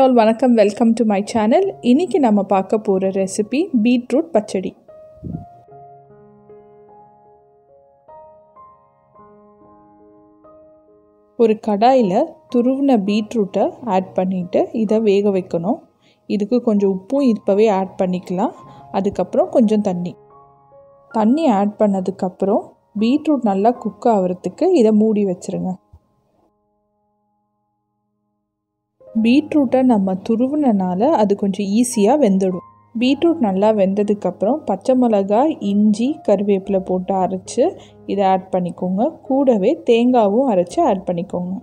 all வணக்கம் welcome to my channel இன்றைக்கி நம்ம பார்க்க போகிற ரெசிபி பீட்ரூட் பச்சடி ஒரு கடாயில் துருவின பீட்ரூட்டை ஆட் பண்ணிவிட்டு இதை வேக வைக்கணும் இதுக்கு கொஞ்சம் உப்பும் இப்போவே ஆட் பண்ணிக்கலாம் அதுக்கப்புறம் கொஞ்சம் தண்ணி தண்ணி ஆட் பண்ணதுக்கப்புறம் பீட்ரூட் நல்லா குக் ஆகிறதுக்கு இதை மூடி வச்சுருங்க பீட்ரூட்டை நம்ம துருவினனால அது கொஞ்சம் ஈஸியாக வெந்துடும் பீட்ரூட் நல்லா வெந்ததுக்கப்புறம் பச்சை மிளகாய் இஞ்சி கருவேப்பிலை போட்டு அரைச்சி இதை ஆட் பண்ணிக்கோங்க கூடவே தேங்காவும் அரைச்சி ஆட் பண்ணிக்கோங்க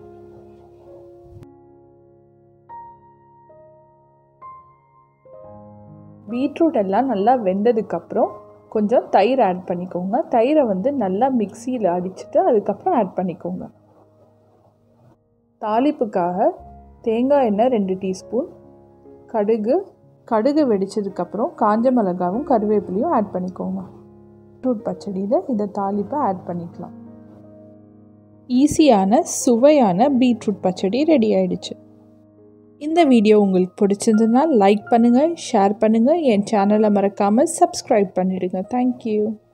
பீட்ரூட் எல்லாம் நல்லா வெந்ததுக்கப்புறம் கொஞ்சம் தயிர் ஆட் பண்ணிக்கோங்க தயிரை வந்து நல்லா மிக்சியில் அடிச்சுட்டு அதுக்கப்புறம் ஆட் பண்ணிக்கோங்க தாளிப்புக்காக தேங்காய் எண்ணெய் ரெண்டு டீஸ்பூன் கடுகு கடுகு வெடித்ததுக்கப்புறம் காஞ்ச மிளகாவும் கருவேப்பிலையும் ஆட் பண்ணிக்கோங்க பீட்ரூட் பச்சடியில் இதை தாளிப்பை ஆட் பண்ணிக்கலாம் ஈஸியான சுவையான பீட்ரூட் பச்சடி ரெடி ஆயிடுச்சு இந்த வீடியோ உங்களுக்கு பிடிச்சிருந்ததுன்னா லைக் பண்ணுங்கள் ஷேர் பண்ணுங்கள் என் சேனலை மறக்காமல் சப்ஸ்கிரைப் பண்ணிவிடுங்க தேங்க்யூ